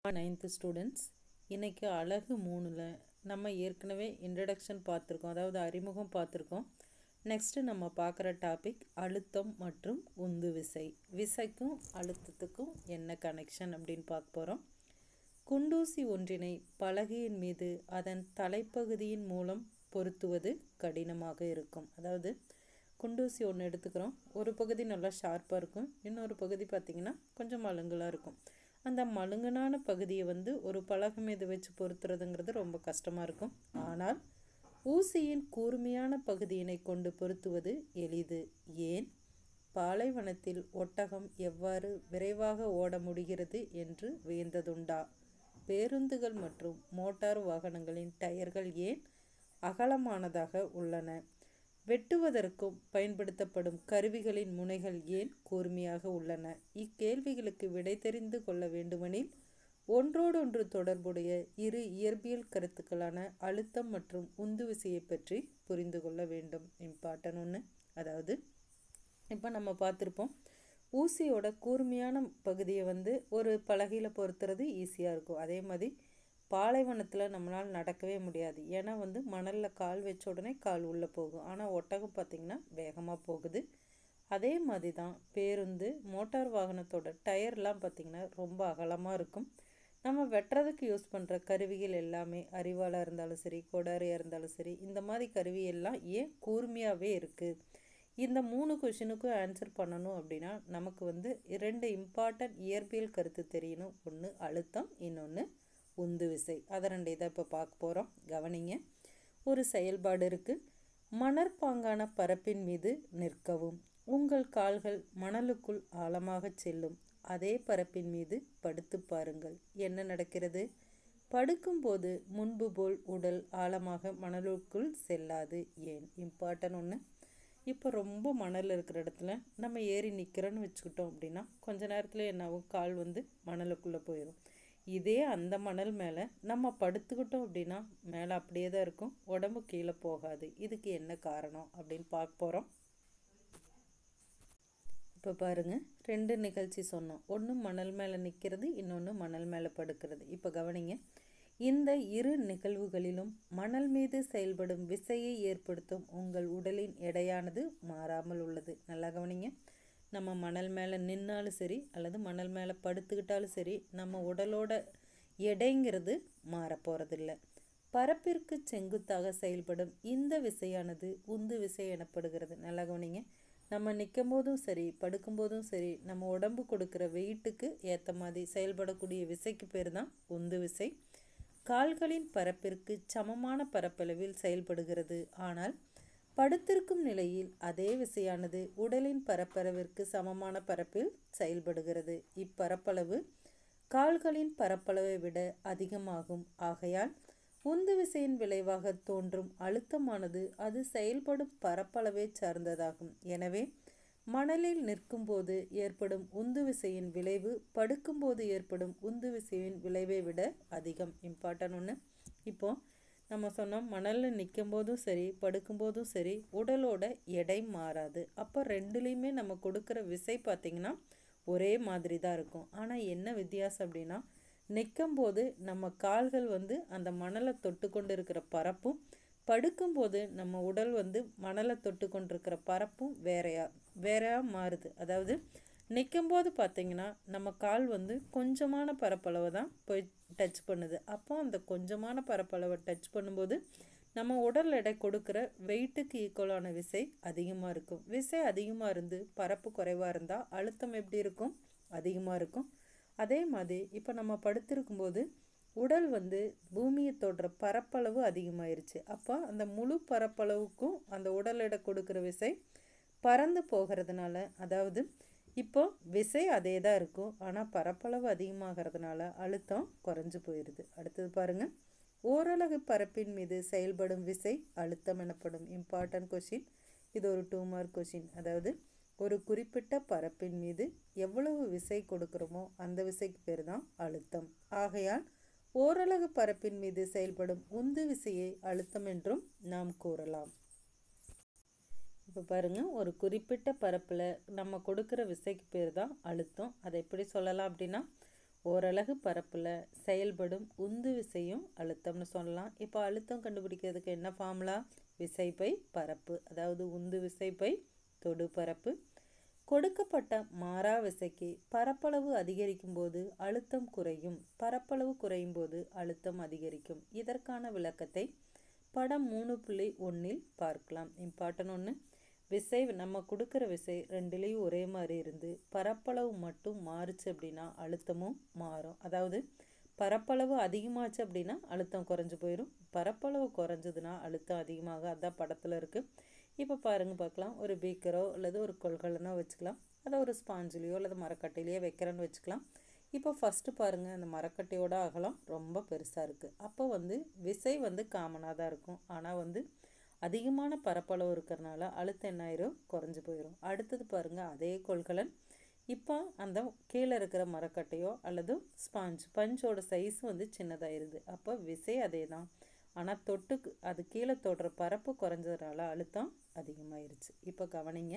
ninth students இன்றைக்கி அழகு மூணில் நம்ம ஏற்கனவே இன்ட்ரடக்ஷன் பார்த்துருக்கோம் அதாவது அறிமுகம் பார்த்துருக்கோம் நெக்ஸ்ட்டு நம்ம பார்க்குற டாபிக் அழுத்தம் மற்றும் உந்து விசை விசைக்கும் அழுத்தத்துக்கும் என்ன கனெக்ஷன் அப்படின்னு பார்க்க போகிறோம் குண்டூசி ஒன்றினை பலகையின் மீது அதன் தலைப்பகுதியின் மூலம் பொருத்துவது கடினமாக இருக்கும் அதாவது குண்டூசி ஒன்று எடுத்துக்கிறோம் ஒரு பகுதி நல்லா ஷார்ப்பாக இருக்கும் இன்னொரு பகுதி பார்த்திங்கன்னா கொஞ்சம் மழுங்கலாக இருக்கும் அந்த மழுங்கனான பகுதியை வந்து ஒரு பலகை மீது வச்சு பொருத்துறதுங்கிறது ரொம்ப கஷ்டமாக இருக்கும் ஆனால் ஊசியின் கூர்மையான பகுதியினை கொண்டு பொருத்துவது எளிது ஏன் பாலைவனத்தில் ஒட்டகம் எவ்வாறு விரைவாக ஓட முடிகிறது என்று வியந்ததுண்டா பேருந்துகள் மற்றும் மோட்டார் வாகனங்களின் டயர்கள் ஏன் அகலமானதாக உள்ளன வெட்டுவதற்கும் பயன்படுத்தப்படும் கருவிகளின் முனைகள் ஏன் கூர்மையாக உள்ளன இக்கேள்விகளுக்கு விடை தெரிந்து கொள்ள வேண்டுமெனில் ஒன்றோடொன்று தொடர்புடைய இரு இயற்பியல் கருத்துக்களான அழுத்தம் மற்றும் உந்து விசையை பற்றி புரிந்து கொள்ள வேண்டும் இம்பார்ட்டன் ஒன்று அதாவது இப்போ நம்ம பார்த்துருப்போம் ஊசியோட கூர்மையான பகுதியை வந்து ஒரு பலகையில் பொறுத்துறது ஈஸியாக இருக்கும் அதே மாதிரி பாலைவனத்தில் நம்மளால் நடக்கவே முடியாது ஏன்னா வந்து மணலில் கால் வச்ச உடனே கால் உள்ளே போகும் ஆனால் ஒட்டகம் பார்த்திங்கன்னா வேகமாக போகுது அதே மாதிரி தான் பேருந்து மோட்டார் வாகனத்தோட டயர்லாம் பார்த்திங்கன்னா ரொம்ப அகலமாக இருக்கும் நம்ம வெட்டுறதுக்கு யூஸ் பண்ணுற கருவிகள் எல்லாமே அரிவாளாக இருந்தாலும் சரி கொடாரியாக இருந்தாலும் சரி இந்த மாதிரி கருவி எல்லாம் ஏன் கூர்மையாகவே இருக்குது இந்த மூணு கொஷினுக்கும் ஆன்சர் பண்ணணும் அப்படின்னா நமக்கு வந்து இரண்டு இம்பார்ட்டன்ட் இயற்பியல் கருத்து தெரியணும் ஒன்று அழுத்தம் இன்னொன்று உந்து விசை அதை ரெண்டு இதை இப்போ பார்க்க போகிறோம் கவனிங்க ஒரு செயல்பாடு இருக்குது மணற்பாங்கான பரப்பின் மீது நிற்கவும் உங்கள் கால்கள் மணலுக்குள் ஆழமாக செல்லும் அதே பரப்பின் மீது படுத்து பாருங்கள் என்ன நடக்கிறது படுக்கும்போது முன்பு போல் உடல் ஆழமாக மணலுக்குள் செல்லாது ஏன் இம்பார்ட்டன் ஒன்று இப்போ ரொம்ப மணல் இருக்கிற இடத்துல நம்ம ஏறி நிற்கிறோன்னு வச்சுக்கிட்டோம் அப்படின்னா கொஞ்ச நேரத்தில் என்னாகும் கால் வந்து மணலுக்குள்ளே போயிடும் இதே அந்த மணல் மேலே நம்ம படுத்துக்கிட்டோம் அப்படின்னா மேலே அப்படியே தான் இருக்கும் உடம்பு கீழே போகாது இதுக்கு என்ன காரணம் அப்படின்னு பார்க்க போகிறோம் இப்போ பாருங்கள் ரெண்டு நிகழ்ச்சி சொன்னோம் ஒன்று மணல் மேலே நிற்கிறது இன்னொன்று மணல் மேலே படுக்கிறது இப்போ கவனிங்க இந்த இரு நிகழ்வுகளிலும் மணல் மீது செயல்படும் விசையை ஏற்படுத்தும் உங்கள் உடலின் எடையானது மாறாமல் உள்ளது நல்லா கவனிங்க நம்ம மணல் மேலே நின்னாலும் சரி அல்லது மணல் மேலே படுத்துக்கிட்டாலும் சரி நம்ம உடலோட எடைங்கிறது மாறப்போகிறதில்ல பரப்பிற்கு செங்குத்தாக செயல்படும் இந்த விசையானது உந்து விசை எனப்படுகிறது நல்லா கவனிங்க நம்ம நிற்கும் போதும் சரி படுக்கும்போதும் சரி நம்ம உடம்பு கொடுக்குற வெயிட்டுக்கு ஏற்ற மாதிரி செயல்படக்கூடிய விசைக்கு பேர் தான் உந்து விசை கால்களின் பரப்பிற்கு சமமான பரப்பளவில் செயல்படுகிறது ஆனால் படுத்திருக்கும் நிலையில் அதே விசையானது உடலின் பரப்பளவிற்கு சமமான பரப்பில் செயல்படுகிறது இப்பரப்பளவு கால்களின் பரப்பளவை விட அதிகமாகும் ஆகையால் உந்து விசையின் விளைவாக தோன்றும் அழுத்தமானது அது செயல்படும் பரப்பளவை சார்ந்ததாகும் எனவே மணலில் நிற்கும்போது ஏற்படும் உந்து விசையின் விளைவு படுக்கும்போது ஏற்படும் உந்து விசையின் விளைவை விட அதிகம் இம்பார்ட்டன் ஒன்று இப்போது நம்ம சொன்னோம் மணலில் நிற்கும் போதும் சரி படுக்கும்போதும் சரி உடலோட எடை மாறாது அப்போ ரெண்டுலேயுமே நம்ம கொடுக்குற விசை பார்த்திங்கன்னா ஒரே மாதிரி தான் இருக்கும் ஆனால் என்ன வித்தியாசம் அப்படின்னா நிற்கும்போது நம்ம கால்கள் வந்து அந்த மணலை தொட்டு கொண்டு இருக்கிற பரப்பும் படுக்கும்போது நம்ம உடல் வந்து மணலை தொட்டு கொண்டிருக்கிற பரப்பும் வேறையா வேறையா மாறுது அதாவது நிற்கும்போது பார்த்திங்கன்னா நம்ம கால் வந்து கொஞ்சமான பரப்பளவை தான் போய் டச் பண்ணுது அப்போ அந்த கொஞ்சமான பரப்பளவை டச் பண்ணும்போது நம்ம உடல் எடை கொடுக்குற வெயிட்டுக்கு ஈக்குவலான விசை அதிகமாக இருக்கும் விசை அதிகமாக இருந்து பரப்பு குறைவாக இருந்தால் அழுத்தம் எப்படி இருக்கும் அதிகமாக இருக்கும் அதே மாதிரி இப்போ நம்ம படுத்திருக்கும்போது உடல் வந்து பூமியை தொடுற பரப்பளவு அதிகமாயிருச்சு அப்போ அந்த முழு பரப்பளவுக்கும் அந்த உடல் எடை கொடுக்குற விசை பறந்து போகிறதுனால அதாவது இப்போ விசை அதே தான் இருக்கும் ஆனால் பரப்பளவு அதிகமாகிறதுனால அழுத்தம் குறைஞ்சு போயிடுது அடுத்தது பாருங்கள் ஓரளவு பரப்பின் மீது செயல்படும் விசை அழுத்தம் எனப்படும் இம்பார்ட்டன்ட் கொஷின் இது ஒரு டூ மார்க் கொஷின் அதாவது ஒரு குறிப்பிட்ட பரப்பின் மீது எவ்வளவு விசை கொடுக்குறோமோ அந்த விசைக்கு பேர் தான் அழுத்தம் ஆகையால் ஓரளவு பரப்பின் மீது செயல்படும் உந்து விசையை அழுத்தம் என்றும் நாம் கூறலாம் இப்போ பாருங்கள் ஒரு குறிப்பிட்ட பரப்பில் நம்ம கொடுக்குற விசைக்கு பேர் தான் அழுத்தம் அதை எப்படி சொல்லலாம் அப்படின்னா ஓரலகு பரப்பில் செயல்படும் உந்து விசையும் அழுத்தம்னு சொல்லலாம் இப்போ அழுத்தம் கண்டுபிடிக்கிறதுக்கு என்ன ஃபார்முலா விசைப்பை பரப்பு அதாவது உந்து விசைப்பை தொடு பரப்பு கொடுக்கப்பட்ட மாறா விசைக்கு பரப்பளவு அதிகரிக்கும் போது அழுத்தம் குறையும் பரப்பளவு குறையும் போது அழுத்தம் அதிகரிக்கும் இதற்கான விளக்கத்தை படம் மூணு புள்ளி ஒன்றில் பார்க்கலாம் இம்பார்ட்டன் ஒன்று விசை நம்ம கொடுக்குற விசை ரெண்டுலேயும் ஒரே மாதிரி இருந்து பரப்பளவு மட்டும் மாறுச்சு அப்படின்னா அழுத்தமும் மாறும் அதாவது பரப்பளவு அதிகமாச்சு அப்படின்னா அழுத்தம் குறைஞ்சு போயிடும் பரப்பளவு குறைஞ்சதுன்னா அழுத்தம் அதிகமாக அதான் படத்தில் இருக்குது இப்போ பாருங்கள் பார்க்கலாம் ஒரு பீக்கரோ அல்லது ஒரு கொள்கலனோ வச்சுக்கலாம் அதை ஒரு ஸ்பாஞ்சிலையோ அல்லது மரக்கட்டையிலையோ வைக்கிறேன்னு வச்சுக்கலாம் இப்போ ஃபஸ்ட்டு பாருங்கள் அந்த மரக்கட்டையோட அகலம் ரொம்ப பெருசாக இருக்குது அப்போ வந்து விசை வந்து காமனாக தான் இருக்கும் ஆனால் வந்து அதிகமான பரப்பளவு இருக்கிறனால அழுத்தம் என்ன ஆயிரும் குறைஞ்சி போயிடும் அடுத்தது பாருங்கள் அதே கொள்கலன் இப்போ அந்த கீழே இருக்கிற மரக்கட்டையோ அல்லது ஸ்பாஞ்ச் பஞ்சோட சைஸ் வந்து சின்னதாயிருது அப்போ விசை அதே தான் ஆனால் தொட்டுக்கு அது கீழே தொடுற பரப்பு குறைஞ்சதுனால அழுத்தம் அதிகமாயிருச்சு இப்போ கவனிங்க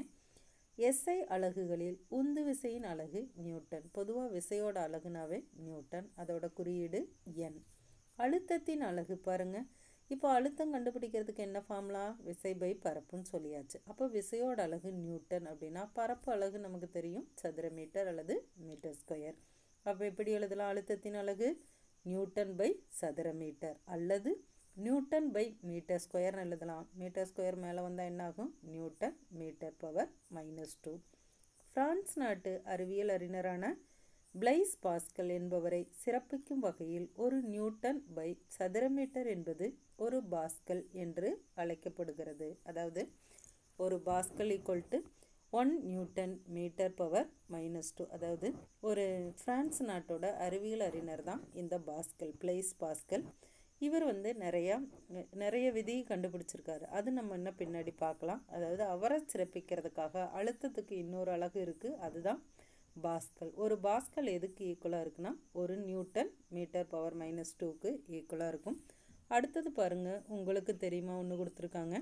எஸ்ஐ அலகுகளில் உந்து விசையின் அலகு நியூட்டன் பொதுவாக விசையோட அலகுனாவே நியூட்டன் அதோட குறியீடு என் அழுத்தத்தின் அலகு பாருங்க இப்போ அழுத்தம் கண்டுபிடிக்கிறதுக்கு என்ன ஃபார்முலா விசை பை பரப்புன்னு சொல்லியாச்சு அப்போ விசையோட அலகு நியூட்டன் அப்படின்னா பரப்பு அலகு நமக்கு தெரியும் சதுர மீட்டர் அல்லது மீட்டர் ஸ்கொயர் அப்போ எப்படி எழுதலாம் அழுத்தத்தின் அலகு நியூட்டன் பை சதுர மீட்டர் அல்லது நியூட்டன் பை மீட்டர் ஸ்கொயர்னு எழுதலாம் மீட்டர் ஸ்கொயர் மேலே வந்தால் என்ன ஆகும் newton metre power minus two France நாட்டு அறிவியல் அறிஞரான பிளைஸ் பாஸ்கல் என்பவரை சிறப்பிக்கும் வகையில் ஒரு நியூட்டன் பை சதுர மீட்டர் என்பது ஒரு பாஸ்கல் என்று அழைக்கப்படுகிறது அதாவது ஒரு pascal equal to one newton metre power minus two அதாவது ஒரு பிரான்ஸ் நாட்டோட அறிவியல் அறிஞர் தான் இந்த பாஸ்கல் பிளைஸ் பாஸ்கல் இவர் வந்து நிறையா நிறைய விதி கண்டுபிடிச்சிருக்காரு அது நம்ம இன்னும் பின்னாடி பார்க்கலாம் அதாவது அவரை சிறப்பிக்கிறதுக்காக அழுத்தத்துக்கு இன்னொரு அழகு இருக்குது அதுதான் பாஸ்கல் ஒரு பாஸ்கல் எதுக்கு ஈக்குவலாக இருக்குன்னா ஒரு நியூட்டன் மீட்டர் பவர் மைனஸ் டூக்கு ஈக்குவலாக இருக்கும் அடுத்தது பாருங்கள் உங்களுக்கு தெரியுமா ஒன்று கொடுத்துருக்காங்க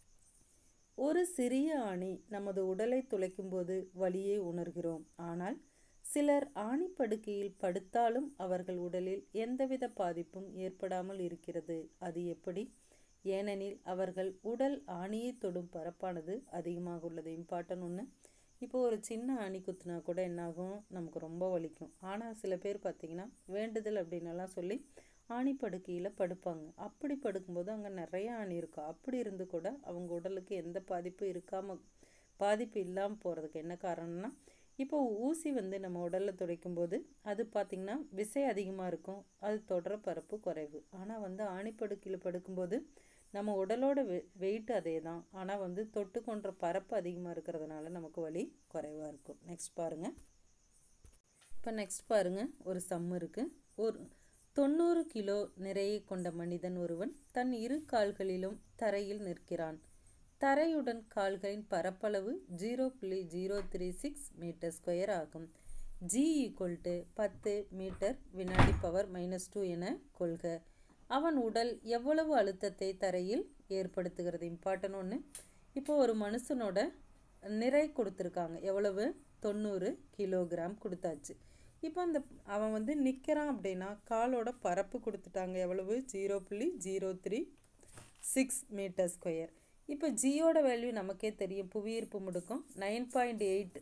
ஒரு சிறிய ஆணி நமது உடலை துளைக்கும் போது வலியை உணர்கிறோம் ஆனால் சிலர் ஆணிப்படுக்கையில் படுத்தாலும் அவர்கள் உடலில் எந்தவித பாதிப்பும் ஏற்படாமல் இருக்கிறது அது எப்படி ஏனெனில் அவர்கள் உடல் ஆணியை தொடும் பரப்பானது அதிகமாக உள்ளது இம்பார்ட்டன் ஒன்று இப்போ ஒரு சின்ன ஆணி குத்துனா கூட என்னாகும் நமக்கு ரொம்ப வலிக்கும் ஆனால் சில பேர் பார்த்திங்கன்னா வேண்டுதல் அப்படின்னலாம் சொல்லி ஆணி படுக்கையில் படுப்பாங்க அப்படி படுக்கும்போது அங்கே நிறைய ஆணி இருக்கும் அப்படி இருந்து கூட அவங்க உடலுக்கு எந்த பாதிப்பும் இருக்காமல் பாதிப்பு இல்லாமல் போகிறதுக்கு என்ன காரணம்னா இப்போ ஊசி வந்து நம்ம உடலில் துடைக்கும் போது அது பார்த்திங்கன்னா விசை அதிகமாக இருக்கும் அது தொடர பரப்பு குறைவு ஆனால் வந்து ஆணிப்படுக்கையில் படுக்கும்போது நம்ம உடலோட வெ வெயிட் அதே தான் ஆனால் வந்து தொட்டு கொன்ற பரப்பு அதிகமாக இருக்கிறதுனால நமக்கு வலி குறைவாக இருக்கும் நெக்ஸ்ட் பாருங்கள் இப்போ நெக்ஸ்ட் பாருங்கள் ஒரு சம் இருக்குது ஒரு தொண்ணூறு கிலோ நிறையை கொண்ட மனிதன் ஒருவன் தன் இரு கால்களிலும் தரையில் நிற்கிறான் தரையுடன் கால்களின் பரப்பளவு ஜீரோ புள்ளி zero three six metre square ஆகும் ஜி ஈக்குவல் டு பத்து மீட்டர் வினாடி பவர் மைனஸ் டூ என கொள்க அவன் உடல் எவ்வளவு அழுத்தத்தை தரையில் ஏற்படுத்துகிறது இம்பார்ட்டன் ஒன்று இப்போ ஒரு மனுஷனோட நிறை கொடுத்துருக்காங்க எவ்வளவு தொண்ணூறு கிலோகிராம் கொடுத்தாச்சு இப்போ அந்த அவன் வந்து நிற்கிறான் அப்படின்னா காலோட பரப்பு கொடுத்துட்டாங்க எவ்வளவு ஜீரோ புள்ளி zero three six metre square இப்போ ஜியோட வேல்யூ நமக்கே தெரியும் புவியீர்ப்பு முடுக்கம் நைன் பாயிண்ட் எயிட்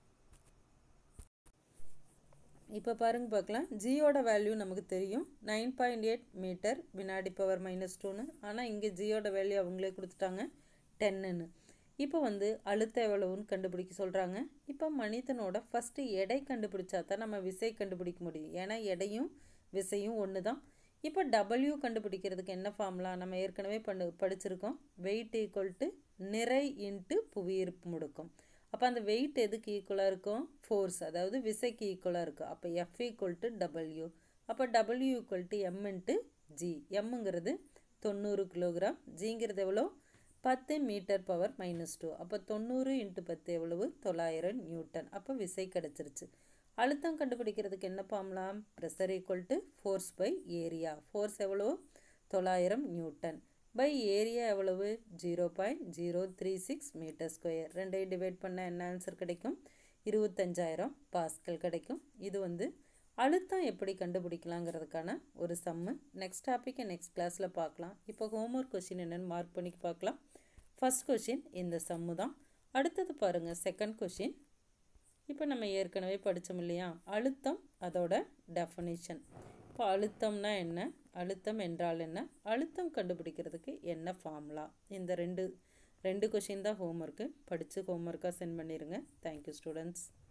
இப்போ பாருங்க பார்க்கலாம் ஜியோட வேல்யூ நமக்கு தெரியும் நைன் பாயிண்ட் எயிட் மீட்டர் வினாடி பவர் மைனஸ் டூன்னு ஆனால் இங்கே ஜியோட வேல்யூ அவங்களே கொடுத்துட்டாங்க டென்னுன்னு இப்போ வந்து அழுத்தம் எவ்வளவுன்னு கண்டுபிடிக்க சொல்கிறாங்க இப்போ மனிதனோட ஃபஸ்ட்டு எடை கண்டுபிடிச்சா தான் நம்ம விசை கண்டுபிடிக்க முடியும் ஏன்னா எடையும் விசையும் ஒன்று தான் இப்போ டபிள்யூ கண்டுபிடிக்கிறதுக்கு என்ன ஃபார்முலா நம்ம ஏற்கனவே பண்ணு படிச்சிருக்கோம் வெயிட் ஈக்குவல் டு நிறை இன்ட்டு புவியீர்ப்பு முடுக்கம் அப்போ அந்த வெயிட் எதுக்கு ஈக்குவலாக இருக்கும் ஃபோர்ஸ் அதாவது விசைக்கு ஈக்குவலாக இருக்கும் அப்போ எஃப் ஈக்குவல் டு டபிள்யூ அப்போ W equal to M into G எம்முங்கிறது தொண்ணூறு கிலோகிராம் ஜிங்கிறது எவ்வளோ பத்து மீட்டர் பவர் மைனஸ் டூ அப்போ தொண்ணூறு இன்ட்டு பத்து எவ்வளவு தொள்ளாயிரம் நியூட்டன் அப்போ விசை கிடச்சிருச்சு அழுத்தம் கண்டுபிடிக்கிறதுக்கு என்ன பாம்லாம் pressure equal to force by area force எவ்வளோ தொள்ளாயிரம் நியூட்டன் பை ஏரியா எவ்வளவு zero point zero three six metre square ரெண்டையும் டிவைட் பண்ணால் என்ன ஆன்சர் கிடைக்கும் இருபத்தஞ்சாயிரம் பாஸ்கல் கிடைக்கும் இது வந்து அழுத்தம் எப்படி கண்டுபிடிக்கலாங்கிறதுக்கான ஒரு சம்மு நெக்ஸ்ட் டாப்பிக்கை நெக்ஸ்ட் கிளாஸில் பார்க்கலாம் இப்போ ஹோம்ஒர்க் கொஷின் என்னென்னு மார்க் பண்ணி பார்க்கலாம் ஃபஸ்ட் கொஷின் இந்த சம்மு தான் அடுத்தது பாருங்கள் செகண்ட் கொஷின் இப்போ நம்ம ஏற்கனவே படித்தோம் இல்லையா அழுத்தம் அதோட டெஃபனிஷன் இப்போ அழுத்தம்னா என்ன அழுத்தம் என்றால் என்ன அழுத்தம் கண்டுபிடிக்கிறதுக்கு என்ன ஃபார்முலா இந்த ரெண்டு ரெண்டு கொஷின் தான் ஹோம்ஒர்க்கு படித்து ஹோம்ஒர்க்காக சென்ட் பண்ணிடுங்க தேங்க்யூ ஸ்டூடெண்ட்ஸ்